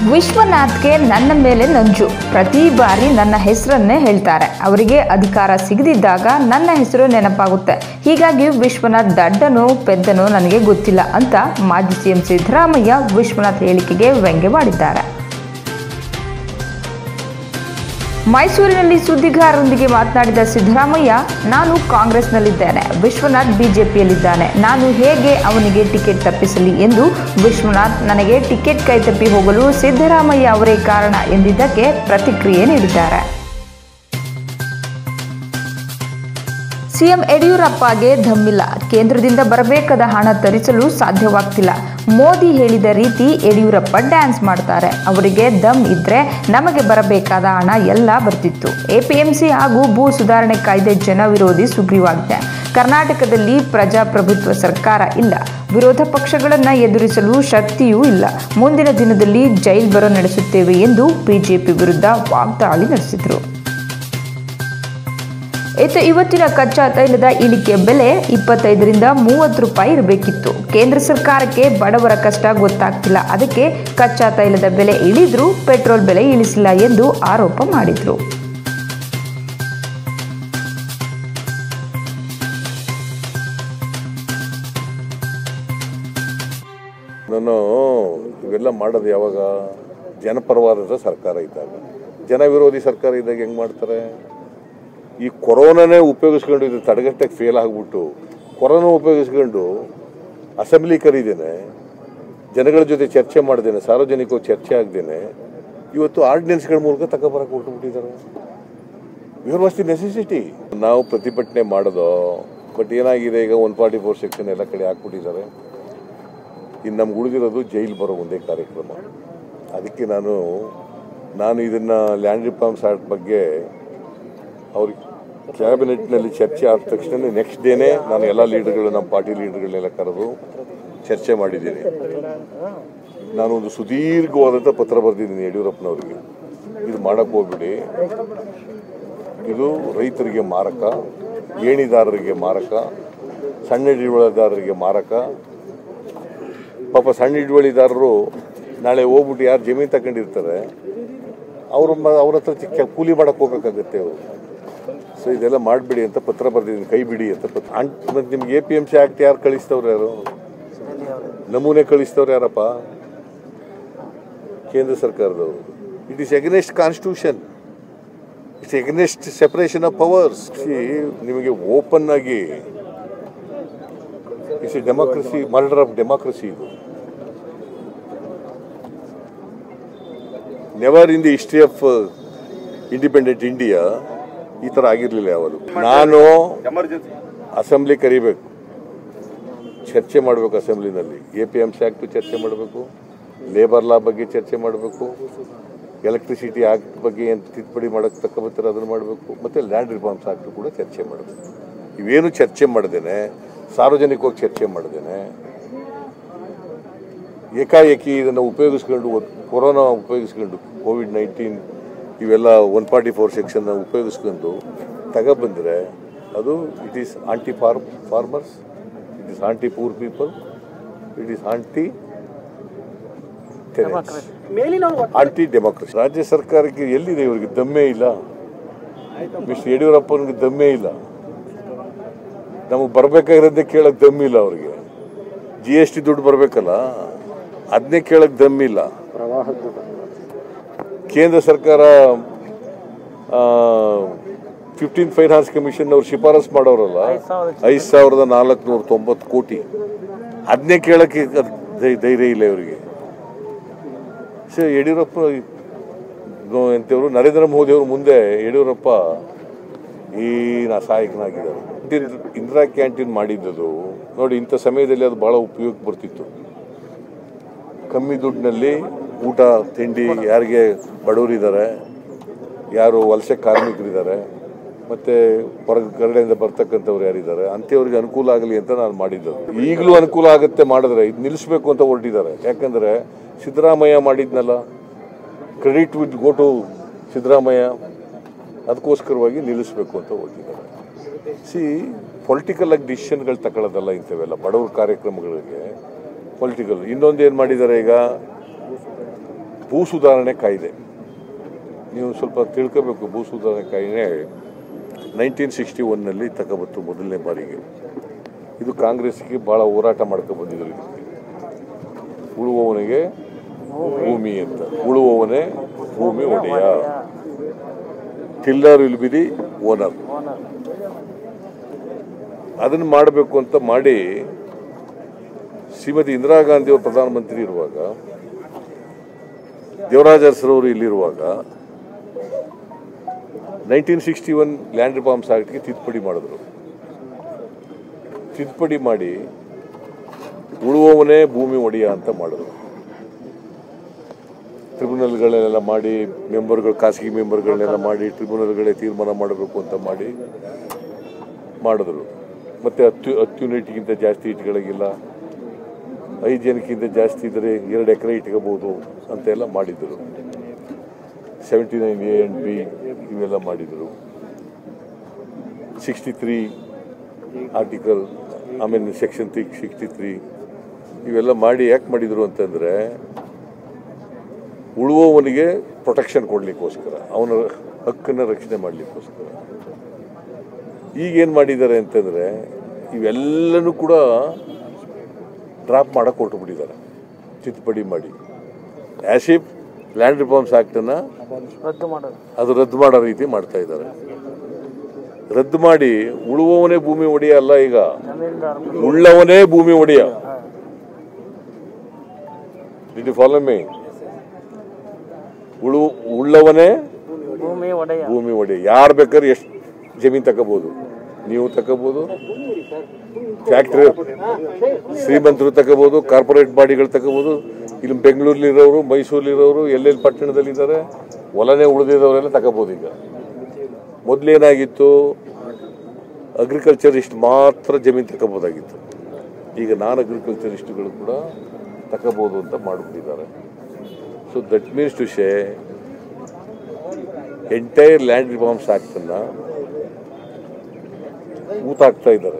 ವಿಶ್ವನಾಥ್ಗೆ ನನ್ನ ಮೇಲೆ ನಂಜು ಪ್ರತಿ ಬಾರಿ ನನ್ನ ಹೆಸರನ್ನೇ ಹೇಳ್ತಾರೆ ಅವರಿಗೆ ಅಧಿಕಾರ ಸಿಗದಿದ್ದಾಗ ನನ್ನ ಹೆಸರು ನೆನಪಾಗುತ್ತೆ ಹೀಗಾಗಿ ವಿಶ್ವನಾಥ್ ದಡ್ಡನೋ ಪೆದ್ದನೋ ನನಗೆ ಗೊತ್ತಿಲ್ಲ ಅಂತ ಮಾಜಿ ಸಿಎಂ ಸಿದ್ದರಾಮಯ್ಯ ವಿಶ್ವನಾಥ್ ಹೇಳಿಕೆಗೆ ವ್ಯಂಗ್ಯ ಮಾಡಿದ್ದಾರೆ ಮೈಸೂರಿನಲ್ಲಿ ಸುದ್ದಿಗಾರರೊಂದಿಗೆ ಮಾತನಾಡಿದ ಸಿದ್ದರಾಮಯ್ಯ ನಾನು ಕಾಂಗ್ರೆಸ್ನಲ್ಲಿದ್ದೇನೆ ವಿಶ್ವನಾಥ್ ಬಿಜೆಪಿಯಲ್ಲಿದ್ದಾನೆ ನಾನು ಹೇಗೆ ಅವನಿಗೆ ಟಿಕೆಟ್ ತಪ್ಪಿಸಲಿ ಎಂದು ವಿಶ್ವನಾಥ್ ನನಗೆ ಟಿಕೆಟ್ ಕೈತಪ್ಪಿ ಹೋಗಲು ಸಿದ್ದರಾಮಯ್ಯ ಅವರೇ ಕಾರಣ ಎಂದಿದ್ದಕ್ಕೆ ಪ್ರತಿಕ್ರಿಯೆ ನೀಡಿದ್ದಾರೆ ಸಿಎಂ ಯಡಿಯೂರಪ್ಪಗೆ ದಮ್ಮಿಲ್ಲ ಕೇಂದ್ರದಿಂದ ಬರಬೇಕಾದ ಹಣ ತರಿಸಲು ಸಾಧ್ಯವಾಗ್ತಿಲ್ಲ ಮೋದಿ ಹೇಳಿದ ರೀತಿ ಯಡಿಯೂರಪ್ಪ ಡ್ಯಾನ್ಸ್ ಮಾಡ್ತಾರೆ ಅವರಿಗೆ ದಮ್ ಇದ್ರೆ ನಮಗೆ ಬರಬೇಕಾದ ಹಣ ಎಲ್ಲ ಬರ್ತಿತ್ತು ಎಪಿಎಂಸಿ ಹಾಗೂ ಭೂ ಸುಧಾರಣೆ ಕಾಯ್ದೆ ಜನ ವಿರೋಧಿ ಸುಗ್ರೀವಾಜ್ಞೆ ಕರ್ನಾಟಕದಲ್ಲಿ ಪ್ರಜಾಪ್ರಭುತ್ವ ಸರ್ಕಾರ ಇಲ್ಲ ವಿರೋಧ ಪಕ್ಷಗಳನ್ನು ಎದುರಿಸಲು ಶಕ್ತಿಯೂ ಇಲ್ಲ ಮುಂದಿನ ದಿನದಲ್ಲಿ ಜೈಲ್ ಬರೋ ನಡೆಸುತ್ತೇವೆ ಎಂದು ಬಿಜೆಪಿ ವಿರುದ್ಧ ವಾಗ್ದಾಳಿ ನಡೆಸಿದರು ಇತ್ತು ಇವತ್ತಿನ ಕಚ್ಚಾ ತೈಲದ ಇಳಿಕೆ ಬೆಲೆ ಇಪ್ಪತ್ತೈದರಿಂದ ಮೂವತ್ತು ರೂಪಾಯಿ ಇರಬೇಕಿತ್ತು ಕೇಂದ್ರ ಸರ್ಕಾರಕ್ಕೆ ಬಡವರ ಕಷ್ಟ ಗೊತ್ತಾಗ್ತಿಲ್ಲ ಅದಕ್ಕೆ ಕಚ್ಚಾ ತೈಲದ ಬೆಲೆ ಇಳಿದ್ರೂ ಪೆಟ್ರೋಲ್ ಬೆಲೆ ಇಳಿಸಿಲ್ಲ ಎಂದು ಆರೋಪ ಮಾಡಿದ್ರು ನಾನು ಇವೆಲ್ಲ ಮಾಡೋದು ಯಾವಾಗ ಜನಪರವಾದ ಸರ್ಕಾರ ಇದ್ದಾಗ ಜನ ವಿರೋಧಿ ಸರ್ಕಾರ ಇದ್ದಾಗ ಹೆಂಗೆ ಮಾಡ್ತಾರೆ ಈ ಕೊರೋನಾನೇ ಉಪಯೋಗಿಸ್ಕೊಂಡು ಇದು ತಡೆಗಟ್ಟಕ್ಕೆ ಫೇಲ್ ಆಗಿಬಿಟ್ಟು ಕೊರೋನಾ ಉಪಯೋಗಿಸ್ಕೊಂಡು ಅಸೆಂಬ್ಲಿ ಕರೀದೇನೆ ಜನಗಳ ಜೊತೆ ಚರ್ಚೆ ಮಾಡ್ದೇನೆ ಸಾರ್ವಜನಿಕವಾಗಿ ಚರ್ಚೆ ಆಗ್ದೇನೆ ಇವತ್ತು ಆರ್ಡಿನೆನ್ಸ್ಗಳ ಮೂಲಕ ತಗೊಬರಕ್ಕೆ ಹೊರಟುಬಿಟ್ಟಿದ್ದಾರೆ ಇವ್ರ ವಾಸ್ ದಿ ನೆಸೆಸಿಟಿ ನಾವು ಪ್ರತಿಭಟನೆ ಮಾಡೋದು ಬಟ್ ಏನಾಗಿದೆ ಈಗ ಒನ್ ಫಾರ್ಟಿ ಫೋರ್ ಸೆಕ್ಷನ್ ಎಲ್ಲ ಕಡೆ ಹಾಕ್ಬಿಟ್ಟಿದ್ದಾರೆ ಇನ್ನು ನಮ್ಗೆ ಉಳಿದಿರೋದು ಜೈಲ್ ಬರೋ ಒಂದೇ ಕಾರ್ಯಕ್ರಮ ಅದಕ್ಕೆ ನಾನು ನಾನು ಇದನ್ನ ಲ್ಯಾಂಡ್ ರಿಫಾರ್ಮ್ಸ್ ಆಕ್ಟ್ ಬಗ್ಗೆ ಅವ್ರಿಗೆ ಕ್ಯಾಬಿನೆಟ್ನಲ್ಲಿ ಚರ್ಚೆ ಆದ ತಕ್ಷಣ ನೆಕ್ಸ್ಟ್ ಡೇನೆ ನಾನು ಎಲ್ಲ ಲೀಡರ್ಗಳು ನಮ್ಮ ಪಾರ್ಟಿ ಲೀಡರ್ಗಳನ್ನೆಲ್ಲ ಕರೆದು ಚರ್ಚೆ ಮಾಡಿದ್ದೀನಿ ನಾನು ಒಂದು ಸುದೀರ್ಘವಾದಂಥ ಪತ್ರ ಬರೆದಿದ್ದೀನಿ ಯಡಿಯೂರಪ್ಪನವರಿಗೆ ಇದು ಮಾಡಕ್ಕೆ ಹೋಗ್ಬಿಡಿ ಇದು ರೈತರಿಗೆ ಮಾರಕ ಏಣಿದಾರರಿಗೆ ಮಾರಕ ಸಣ್ಣ ಹಿಡುವಳಿದಾರರಿಗೆ ಮಾರಕ ಪಾಪ ಸಣ್ಣ ಹಿಡುವಳಿದಾರರು ನಾಳೆ ಹೋಗ್ಬಿಟ್ಟು ಯಾರು ಜಮೀನು ತಗೊಂಡಿರ್ತಾರೆ ಅವ್ರ ಮ- ಅವ್ರ ಹತ್ರ ಚಿಕ್ಕ ಕೂಲಿ ಮಾಡಕ್ಕೆ ಹೋಗ್ಬೇಕಾಗತ್ತೆ ಅವರು ಸೊ ಇದೆಲ್ಲ ಮಾಡಬೇಡಿ ಅಂತ ಪತ್ರ ಬರೆದಿದ್ದೀನಿ ಕೈ ಬಿಡಿ ಅಂತ ಪತ್ರ ಅಂಟ್ ಮತ್ತು ನಿಮ್ಗೆ A P M C act ಯಾರು ಕಳಿಸ್ತವ್ರು ಯಾರು ನಮೂನೆ ಕಳಿಸ್ತವ್ರು ಯಾರಪ್ಪ ಕೇಂದ್ರ ಸರ್ಕಾರದವರು it is against constitution it's against separation of powers ನಿಮಗೆ ಓಪನ್ ಆಗಿ it's a democracy murder of democracy ಇದು never in the history of independent India ಈ ಥರ ಆಗಿರಲಿಲ್ಲ ಯಾವಾಗಲೂ ನಾನು ಅಸೆಂಬ್ಲಿ ಕರಿಬೇಕು ಚರ್ಚೆ ಮಾಡಬೇಕು ಅಸೆಂಬ್ಲಿನಲ್ಲಿ A P M C act ಚರ್ಚೆ ಮಾಡಬೇಕು ಲೇಬರ್ ಲಾ ಬಗ್ಗೆ ಚರ್ಚೆ ಮಾಡಬೇಕು ಎಲೆಕ್ಟ್ರಿಸಿಟಿ ಆಕ್ಟ್ ಬಗ್ಗೆ ಏನು ತಿದ್ದುಪಡಿ ಮಾಡೋಕ್ಕೆ ತಕ್ಕ ಬರ್ತಾರೆ ಅದನ್ನು ಮಾಡಬೇಕು ಮತ್ತು ಲ್ಯಾಂಡ್ ರಿಫಾರ್ಮ್ಸ್ ಆಕ್ಟ್ ಕೂಡ ಚರ್ಚೆ ಮಾಡಬೇಕು ಇವೇನು ಚರ್ಚೆ ಮಾಡ್ದೇನೆ ಸಾರ್ವಜನಿಕವಾಗಿ ಚರ್ಚೆ ಮಾಡ್ದೇನೆ ಏಕಾಏಕಿ ಇದನ್ನು ಉಪಯೋಗಿಸ್ಕೊಂಡು ಒತ್- ಕೊರೋನಾ ಉಪಯೋಗಿಸ್ಕೊಂಡು ಕೋವಿಡ್ ನೈನ್ಟೀನ್ ಇವೆಲ್ಲ ಒನ್ ಫಾರ್ಟಿ ಫೋರ್ ಸೆಕ್ಷನ್ನ ಉಪಯೋಗಿಸ್ಕೊಂಡು ತಗೊಬಂದರೆ ಅದು it is anti farm farmers it is anti poor people it is anti anti democracy ರಾಜ್ಯ ಸರ್ಕಾರಕ್ಕೆ ಎಲ್ಲಿದೆ ಇವರಿಗೆ ದಮ್ಮೇ ಇಲ್ಲ ಮಿಸ್ಟರ್ ಯಡಿಯೂರಪ್ಪನಿಗೆ ದಮ್ಮೇ ಇಲ್ಲ ನಮಗೆ ಬರಬೇಕಾಗಿರೋದೇ ಕೇಳಕ್ ದಮ್ಮಿಲ್ಲ ಅವ್ರಿಗೆ ಜಿ ಎಸ್ ಟಿ ದುಡ್ಡು ಬರಬೇಕಲ್ಲ ಅದನ್ನೇ ಕೇಳಕ್ ದಮ್ಮಿಲ್ಲ ಕೇಂದ್ರ ಸರ್ಕಾರ ಫಿಫ್ಟೀನ್ ಫೈನಾನ್ಸ್ ಕಮಿಷನ್ ಅವ್ರು ಶಿಫಾರಸ್ ಮಾಡೋರಲ್ಲ ಐದು ಸಾವಿರದ ನಾಲ್ಕುನೂರ ತೊಂಬತ್ತು ಕೋಟಿ ಅದನ್ನೇ ಕೇಳಕ್ಕೆ ಅದ್ ಧೈ- ಧೈರ್ಯ ಇಲ್ಲ ಇವರಿಗೆ ಸೊ ಯಡಿಯೂರಪ್ಪ ಎಂತವರು ನರೇಂದ್ರ ಮೋದಿ ಅವರು ಮುಂದೆ ಯಡಿಯೂರಪ್ಪ ಈ ನಾ ಸಹಾಯಕನಾಗಿದ್ದಾರೆ ಇಂದಿರಾ ಕ್ಯಾಂಟೀನ್ ಮಾಡಿದ್ದದು ನೋಡಿ ಇಂಥ ಸಮಯದಲ್ಲಿ ಅದು ಬಹಳ ಉಪಯೋಗ ಬರ್ತಿತ್ತು ಕಮ್ಮಿ ದುಡ್ಡಿನಲ್ಲಿ ಊಟ ತಿಂಡಿ ಯಾರಿಗೆ ಬಡವರಿದ್ದಾರೆ ಯಾರು ವಲಸೆ ಕಾರ್ಮಿಕರಿದ್ದಾರೆ ಮತ್ತು ಹೊರಗಡೆಯಿಂದ ಬರ್ತಕ್ಕಂಥವ್ರು ಯಾರಿದ್ದಾರೆ ಅಂಥವ್ರಿಗೆ ಅನುಕೂಲ ಆಗಲಿ ಅಂತ ನಾನು ಮಾಡಿದ್ದು ಈಗಲೂ ಅನುಕೂಲ ಆಗುತ್ತೆ ಮಾಡಿದ್ರೆ ಇದು ನಿಲ್ಲಿಸ್ಬೇಕು ಅಂತ ಹೊರಟಿದ್ದಾರೆ ಯಾಕಂದರೆ ಸಿದ್ದರಾಮಯ್ಯ ಮಾಡಿದ್ನಲ್ಲ credit with go to Siddaramaiah ಅದಕ್ಕೋಸ್ಕರವಾಗಿ ನಿಲ್ಲಿಸಬೇಕು ಅಂತ ಹೊರಟಿದ್ದಾರೆ ಸಿ ಪೊಲಿಟಿಕಲ್ ಆಗಿ ಡಿಸಿಷನ್ಗಳು ತಗೊಳ್ಳೋದಲ್ಲ ಇಂಥವೆಲ್ಲ ಬಡವ್ರ ಕಾರ್ಯಕ್ರಮಗಳಿಗೆ ಪೊಲಿಟಿಕಲ್ ಇನ್ನೊಂದು ಏನು ಮಾಡಿದ್ದಾರೆ ಈಗ ಭೂ ಸುಧಾರಣೆ ಕಾಯ್ದೆ ನೀವು ಸ್ವಲ್ಪ ತಿಳ್ಕೋಬೇಕು ಭೂ ಸುಧಾರಣೆ ಕಾಯ್ದೆ ನೈನ್ಟೀನ್ ಸಿಕ್ಸ್ಟಿ ಒನ್ನಲ್ಲಿ ತಗೊಬತ್ತು ಮೊದಲನೇ ಬಾರಿಗೆ ಇದು ಕಾಂಗ್ರೆಸ್ಗೆ ಭಾಳ ಹೋರಾಟ ಮಾಡ್ಕೊಂಡು ಬಂದಿದ್ರು ಇದಕ್ಕೆ ಉಳುವವನಿಗೆ ಭೂಮಿ ಅಂತ ಉಳುವವನೇ ಭೂಮಿ ಒಡೆಯ tiller will be the owner ಅದನ್ನು ಮಾಡಬೇಕು ಅಂತ ಮಾಡಿ ಶ್ರೀಮತಿ ಇಂದಿರಾ ಗಾಂಧಿ ಅವರು ಪ್ರಧಾನಮಂತ್ರಿ ಇರುವಾಗ ದೇವರಾಜ ಅರಸರವರು ಇಲ್ಲಿರುವಾಗ nineteen sixty one land reforms ಆಕ್ಟ್ಗೆ ತಿದ್ದುಪಡಿ ಮಾಡಿದ್ರು ತಿದ್ದುಪಡಿ ಮಾಡಿ ಉಳುವವನೇ ಭೂಮಿ ಒಡೆಯ ಅಂತ ಮಾಡಿದ್ರು ಟ್ರಿಬ್ಯುನಲ್ಗಳನ್ನೆಲ್ಲ ಮಾಡಿ ಮೆಂಬರ್ಗಳು ಖಾಸಗಿ ಮೆಂಬರ್ಗಳನ್ನೆಲ್ಲ ಮಾಡಿ ಟ್ರಿಬ್ಯುನಲ್ಗಳೇ ತೀರ್ಮಾನ ಮಾಡಬೇಕು ಅಂತ ಮಾಡಿ ಮಾಡಿದ್ರು ಮತ್ತೆ ಹತ್ತು ಹತ್ತು ಯೂನಿಟ್ಗಿಂತ ಜಾಸ್ತಿ ಇಟ್ಗಳಿಗಿಲ್ಲ ಐದು ಜನಕ್ಕಿಂತ ಜಾಸ್ತಿ ಇದ್ದರೆ ಎರಡು ಎಕರೆ ಇಟ್ಕೋಬಹುದು ಅಂತೆಲ್ಲ ಮಾಡಿದರು seventy nine A and B ಇವೆಲ್ಲ ಮಾಡಿದರು ಸಿಕ್ಸ್ಟಿ ತ್ರೀ ಆರ್ಟಿಕಲ್ ಆಮೇಲೆ ಸೆಕ್ಷನ್ ತ್ರೀ ಸಿಕ್ಸ್ಟಿ ತ್ರೀ ಇವೆಲ್ಲ ಮಾಡಿ ಯಾಕೆ ಮಾಡಿದರು ಅಂತಂದರೆ ಉಳುವವನಿಗೆ ಪ್ರೊಟೆಕ್ಷನ್ ಕೊಡಲಿಕ್ಕೋಸ್ಕರ ಅವನ ಹಕ್ಕನ್ನು ರಕ್ಷಣೆ ಮಾಡಲಿಕ್ಕೋಸ್ಕರ ಈಗೇನು ಮಾಡಿದ್ದಾರೆ ಅಂತಂದರೆ ಇವೆಲ್ಲನೂ ಕೂಡ ಡ್ರಾಪ್ ಮಾಡಕ್ಕೆ ಹೊರಟು ಬಿಟ್ಟಿದ್ದಾರೆ ತಿದ್ದುಪಡಿ ಮಾಡಿ ಆ್ಯಸಿಫ್ ಲ್ಯಾಂಡ್ ರಿಫಾರ್ಮ್ಸ್ ಆ್ಯಕ್ಟನ್ನು ರದ್ದು ಮಾಡೋದು ಅದು ರದ್ದು ಮಾಡೋ ರೀತಿ ಮಾಡ್ತಾ ಇದ್ದಾರೆ ರದ್ದು ಮಾಡಿ ಉಳುವವನೇ ಭೂಮಿ ಒಡೆಯ ಅಲ್ಲ ಈಗ ಜಮೀನ್ದಾರ್ ಉಳ್ಳವನೇ ಭೂಮಿ ಒಡೆಯ ಡಿಡ್ ಯು ಫಾಲೋ ಮೀ ಉಳು ಉಳ್ಳವನೇ ಭೂಮಿ ಒಡೆಯ ಭೂಮಿ ಒಡೆಯ ಯಾರು ಬೇಕಾದ್ರೆ ಎಷ್ಟು ಜಮೀನು ತಗೋಬಹುದು ನೀವು ತಗೋಬಹುದು ಫ್ಯಾಕ್ಟ್ರಿ ಶ್ರೀಮಂತರು ತಗೋಬಹುದು ಕಾರ್ಪೊರೇಟ್ ಬಾಡಿಗಳು ತಗೋಬಹುದು ಇಲ್ಲಿ ಬೆಂಗಳೂರಲ್ಲಿರೋರು ಮೈಸೂರಲ್ಲಿರೋರು ಎಲ್ಲೆಲ್ಲಿ ಪಟ್ಟಣದಲ್ಲಿದ್ದಾರೆ ಹೊಲನೇ ಉಳಿದಿರೋರೆಲ್ಲ ತಗೋಬಹುದು ಈಗ ಮೊದಲೇನಾಗಿತ್ತು ಅಗ್ರಿಕಲ್ಚರಿಸ್ಟ್ ಮಾತ್ರ ಜಮೀನು ತಗೋಬೋದಾಗಿತ್ತು ಈಗ ನಾನ್ ಅಗ್ರಿಕಲ್ಚರಿಸ್ಟ್ಗಳು ಕೂಡ ತಗೋಬಹುದು ಅಂತ ಮಾಡಿಬಿಟ್ಟಿದ್ದಾರೆ ಸೊ ದಟ್ ಮೀನ್ಸ್ ಟು ಶೇ ಎಂಟೈರ್ ಲ್ಯಾಂಡ್ ರಿಫಾರ್ಮ್ಸ್ ಆಕ್ಟನ್ನು ಊತಾಕ್ತಾ ಇದ್ದಾರೆ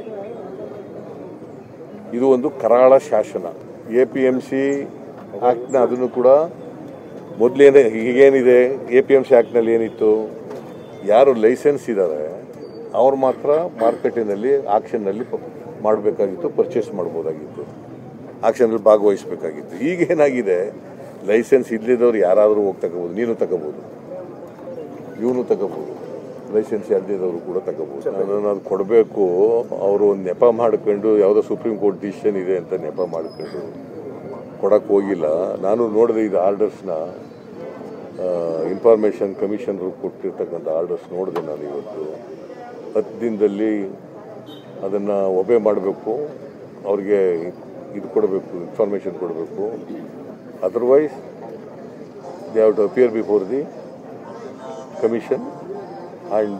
ಇದು ಒಂದು ಕರಾಳ ಶಾಸನ ಎ ಪಿ ಎಮ್ ಸಿ ಆಕ್ಟ್ನ ಅದನ್ನು ಕೂಡ ಮೊದಲೇನೇ ಈಗೇನಿದೆ ಎ ಪಿ ಎಮ್ ಸಿ ಆಕ್ಟ್ನಲ್ಲಿ ಏನಿತ್ತು ಯಾರು ಲೈಸೆನ್ಸ್ ಇದ್ದಾರೆ ಅವ್ರು ಮಾತ್ರ ಮಾರ್ಕೆಟಿನಲ್ಲಿ ಆಕ್ಷನ್ನಲ್ಲಿ ಮಾಡಬೇಕಾಗಿತ್ತು ಪರ್ಚೇಸ್ ಮಾಡ್ಬೋದಾಗಿತ್ತು ಆಕ್ಷನಲ್ಲಿ ಭಾಗವಹಿಸಬೇಕಾಗಿತ್ತು ಈಗ ಏನಾಗಿದೆ ಲೈಸೆನ್ಸ್ ಇಲ್ಲದವ್ರು ಯಾರಾದರೂ ಹೋಗಿ ತಗೋಬೋದು ನೀನು ತಗೋಬೋದು ಇವನು ತಗೋಬೋದು ಲೈಸೆನ್ಸ್ ಇಲ್ಲದಿದ್ದವರು ಕೂಡ ತಗೋಬೋದು ಅದನ್ನು ಅದು ಕೊಡಬೇಕು ಅವರು ಒಂದು ನೆಪ ಮಾಡ್ಕೊಂಡು ಯಾವುದೋ ಸುಪ್ರೀಂ ಕೋರ್ಟ್ ಡಿಸಿಷನ್ ಇದೆ ಅಂತ ನೆಪ ಮಾಡ್ಕೊಂಡು ಕೊಡಕ್ಕೆ ಹೋಗಿಲ್ಲ ನಾನು ನೋಡಿದೆ ಇದು ಆರ್ಡರ್ಸ್ನ ಇನ್ಫಾರ್ಮೇಷನ್ ಕಮಿಷನರು ಕೊಟ್ಟಿರ್ತಕ್ಕಂಥ ಆರ್ಡರ್ಸ್ ನೋಡಿದೆ ನಾನು ಇವತ್ತು ಹತ್ತು ದಿನದಲ್ಲಿ ಅದನ್ನು ಒಬೆ ಮಾಡಬೇಕು ಅವ್ರಿಗೆ ಇದು ಕೊಡಬೇಕು ಇನ್ಫಾರ್ಮೇಷನ್ ಕೊಡಬೇಕು otherwise they have to appear before the commission and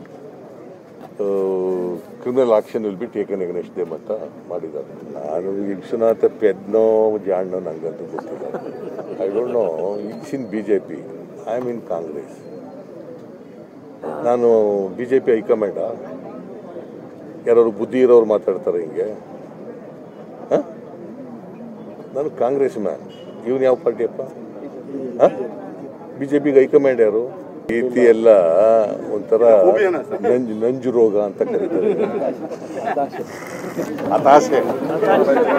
criminal action will be taken against them ಅಂತ ಮಾಡಿದ್ದಾರೆ ನಾನು ವಿಶ್ವನಾಥ ಪೆದ್ನೋ ಜಾಣ್ಣೋ ನಂಗಂತೂ ಗೊತ್ತಿಲ್ಲ I don't know it's in B J P I am in Congress ನಾನು ಬಿ ಜೆ ಪಿ ಹೈಕಮಾಂಡ ಯಾರು ಬುದ್ಧಿ ಇರೋರು ಮಾತಾಡ್ತಾರೆ ಹಿಂಗೆ ಹ? ನಾನು ಕಾಂಗ್ರೆಸ್ ಮ್ಯಾನ್ ಇವನು ಯಾವ ಪಾರ್ಟಿಯಪ್ಪ ಬಿ ಜೆ ಪಿಗೆ ಹೈಕಮಾಂಡ್ ಯಾರು ರೀತಿ ಎಲ್ಲ ಒಂಥರ ನಂಜು ನಂಜು ರೋಗ ಅಂತ ಕರೀತಾರೆ ಹತಾಶೆ